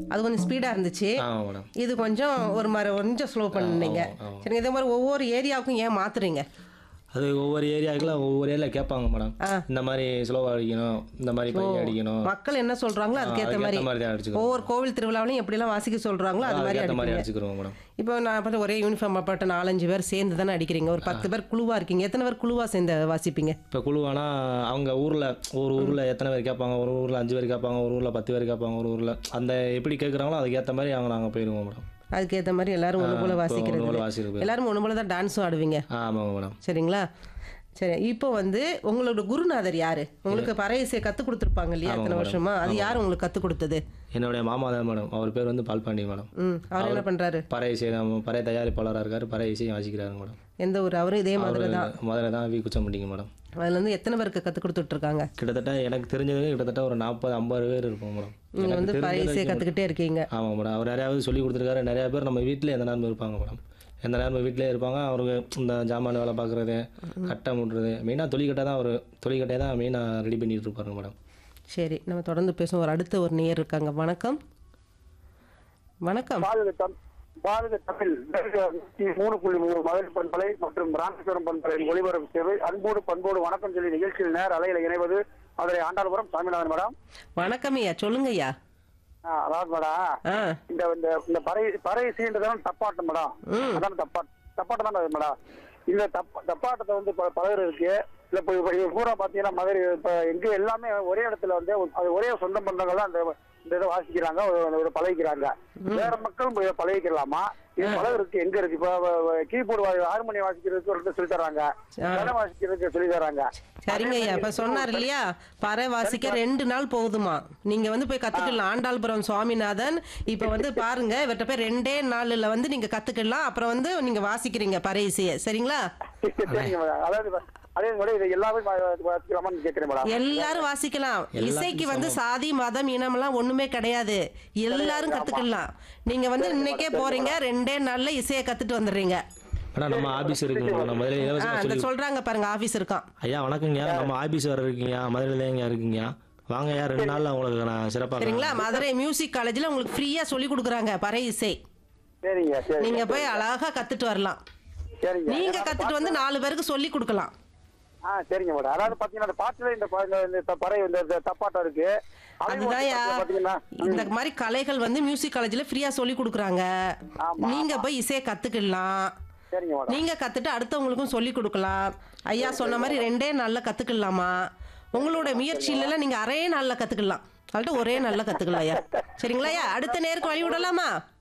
அது கொஞ்சம் ஸ்பீடா இருந்துச்சு ஆமாம் மேடம் இது கொஞ்சம் ஒரு மாதிரி கொஞ்சம் ஸ்லோ பண்ணீங்க ஆமா, ஆமா. சரிங்க இதே மாதிரி ஒவ்வொரு ஏரியாவுக்கும் ஏன் மாத்துறீங்க அது ஒவ்வொரு ஏரியாவுக்குலாம் ஒவ்வொரு ஏரியாவில் கேட்பாங்க மேடம் ஆ. இந்த மாதிரி ஸ்லோவாக அடிக்கணும் இந்த மாதிரி பையன் அடிக்கணும் மக்கள் என்ன சொல்றாங்களோ அதுக்கேற்ற அதுக்கேத்த மாதிரி மாதிரி தான் அடிச்சுக்கிறோம். ஒவ்வொரு கோவில் திருவிழாவிலையும் எப்படிலாம் வாசிக்க சொல்றாங்களோ அது மாதிரி அதுக்கேற்ற மாதிரி அடிப்பீங்க அடிச்சுக்கிறோம் மேடம் இப்போ நான் பார்த்து ஒரே யூனிஃபார்ம் போட்ட நாலஞ்சு பேர் சேர்ந்து தானே அடிக்கிறீங்க ஒரு பத்து பேர் குழுவா இருக்கீங்க எத்தனை பேர் குழுவா சேர்ந்து வாசிப்பீங்க இப்போ குழுவானா அவங்க ஊரில் ஒரு ஊரில் எத்தனை பேர் கேட்பாங்க ஒரு ஊரில் அஞ்சு பேர் கேட்பாங்க ஒரு ஊரில் பத்து பேர் கேட்பாங்க ஒரு ஊரில் அந்த எப்படி கேட்குறாங்களோ அதுக்கேற்ற மாதிரி அவங்க நாங்கள் போயிடுவோம் மேடம் அதுக்கேற்ற மாதிரி எல்லாரும் ஒன்று போல இப்போ வாசிக்கிறது ஒன்று போல வாசிக்கிறது. எல்லாரும் ஒன்று போல தான் டான்ஸும் ஆடுவீங்க ஆ ஆமாங்க மேடம் சரிங்களா சரி இப்போ வந்து உங்களோட குருநாதர் யாரு உங்களுக்கு பறை இசையை கற்றுக் கொடுத்துருப்பாங்க இல்லையா ஆமாங்க அத்தனை மேடம். வருஷமா அது யார் உங்களுக்கு கற்றுக் கொடுத்தது என்னுடைய மாமா தான் மேடம் அவர் பேர் வந்து பால்பாண்டி மேடம் ம் அவர் என்ன பண்றாரு பறை இசை தான் பறை தயாரிப்பாளராக இருக்கார் பறை இசையும் வாசிக்கிறாரு மேடம் எந்த ஊர் அவரும் இதே மாதிரி அவர் தான் முதல்ல தான் வி குச்சம்பட்டிங்க மேடம் அதுல இருந்து எத்தனை பேருக்கு கற்றுக் கொடுத்துட்டு இருக்காங்க கிட்டத்தட்ட எனக்கு தெரிஞ்சது கிட்டத்தட்ட ஒரு நாற்பது ஐம்பது பேர் இருப்போம் மேடம் நீங்க எனக்கு வந்து பறை தெரிஞ்சது இசையை கற்றுக்கிட்டே இருக்கீங்க ஆமாம் மேடம் அவர் நிறையாவது சொல்லி கொடுத்துருக்காரு நிறையா பேர் நம்ம வீட்டில் எந்த நேரமும் இருப்பாங்க மேடம் எந்த நேரமும் வீட்டிலே இருப்பாங்க அவருக்கு இந்த ஜாமான் வேலை பார்க்குறது கட்டை முட்டுறது மெயினாக தொழிற்கட்டை தான் அவர் தொழிற்கட்டையை தான் மெயினாக ரெடி பண்ணிட்டு இருப்பாருங்க மேடம் சரி நம்ம தொடர்ந்து பேசுவோம் ஒரு அடுத்த ஒரு நேயர் இருக்காங்க வணக்கம் வணக்கம் பாரத தம் பாரத தமிழ் நூத்தி மூணு புள்ளி மூணு மதுரை பண்பலை மற்றும் ராமேஸ்வரம் பண்பலையின் ஒளிபரப்பு சேவை அன்போடு பண்போடு வணக்கம் சொல்லி நிகழ்ச்சியில் நேர் அலையில இணைவது மதுரை ஆண்டாள்புரம் சாமிநாதன் மேடம் வணக்கம் ஐயா சொல்லுங்க ஐயா ஆ, அதாவது மேடம் ஆ இந்த இந்த இந்த பறை பறை சீன்றதான் தப்பாட்டம் மேடம் அதான் தப்பா தப்பாட்டம் தான் அது மேடம் இந்த தப்ப தப்பாட்டத்தை வந்து ப- பழகுறதுக்கு இல்ல இப்போ இப்போ இது பூரா பாத்தீங்கன்னா மதுரை இப்ப எங்க எல்லாமே ஒரே இடத்துல வந்து அது ஒரே சொந்த பந்தங்கள் தான் அந்த இந்த இதை வாசிக்கிறாங்க ஒரு- ஒரு பழகிக்கிறாங்க வேற மக்களும் போய் பழகிக்கலாமா இது பழகுறதுக்கு எங்க இருக்கு இப்போ கீபோர்டு ஹார்மோனியம் வாசிக்கிறதுக்கு ஒரு இடத்துல சொல்லி தராங்க கதை வாசிக்கிறதுக்கு சொல்லி தராங்க சரிங்க ஐயா இப்ப சொன்னார் இல்லையா பறை வாசிக்க ரெண்டு நாள் போகுதுமா நீங்க வந்து போய் கத்துக்கலாம் ஆண்டாள்புரம் சுவாமிநாதன் இப்ப வந்து பாருங்க இவர்கிட்ட போய் ரெண்டே நாள்ல வந்து நீங்க கத்துக்கலாம் அப்புறம் வந்து நீங்க வாசிக்கிறீங்க பறை இசையை சரிங்களா சரிங்க மேடம் அதாவது இப்ப- அதே மாதிரி இது எல்லாமே வா- வாசிக்கலாமான்னு கேட்கிறேன் மேடம் எல்லாரும் வாசிக்கலாம் இசைக்கு வந்து சாதி மதம் இனம்லாம் ஒண்ணுமே கிடையாது எல்லாரும் கத்துக்கலாம் நீங்க வந்து இன்னைக்கே போறீங்க ரெண்டே நாள்ல இசையை கத்துட்டு வந்துடுறீங்க மேடம் நம்ம ஆபீஸ் இருக்குங்க மேடம் மதுரையில் ஆ, இலவசமாக அந்த சொல்லி சொல்றாங்க பாருங்க ஆபீஸ் இருக்கான் ஐயா வணக்கங்க நம்ம ஆபீஸ் வர இருக்கீங்க மதுரையில் எங்க இருக்கீங்க வாங்க ஐயா ரெண்டு நாளில் உங்களுக்கு நான் சிறப்பாக சரிங்களா மதுரை மியூசிக் காலேஜ்ல உங்களுக்கு ஃப்ரீயா சொல்லி கொடுக்குறாங்க பறை இசை சரிங்க சரி நீங்க போய் அழகா கத்துட்டு வரலாம் சரிங்க நீங்க கத்துட்டு வந்து நாலு பேருக்கு சொல்லி கொடுக்கலாம் ஆ சரிங்க மேடம் அதாவது பாத்தீங்கன்னா இந்த பாட்டுல இந்த ப- இந்த- இந்த பறை இந்த இந்த தப்பாட்டம் இருக்கு அலைவோசை அதுதான்யா பாட்டுல பாத்தீங்கன்னா இந்த மாதிரி கலைகள் வந்து மியூசிக் காலேஜ்ல ஃப்ரீயா சொல்லி கொடுக்குறாங்க ஆமா, நீங்க போய் இசையை கத்துக்கலாம் சரிங்க மேடம் நீங்க கத்துட்டு அடுத்தவங்களுக்கும் சொல்லி கொடுக்கலாம் ஐயா சொன்ன மாதிரி ரெண்டே நாள்ல கத்துக்கலாமா உங்களோட முயற்சியில நீங்க அரே நாள்ல கத்துக்கலாம் அதட்டு ஒரே நாள்ல கத்துக்கலாம் ஐயா சரிங்களா ஐயா அடுத்த நேருக்கு வழி விடலாமா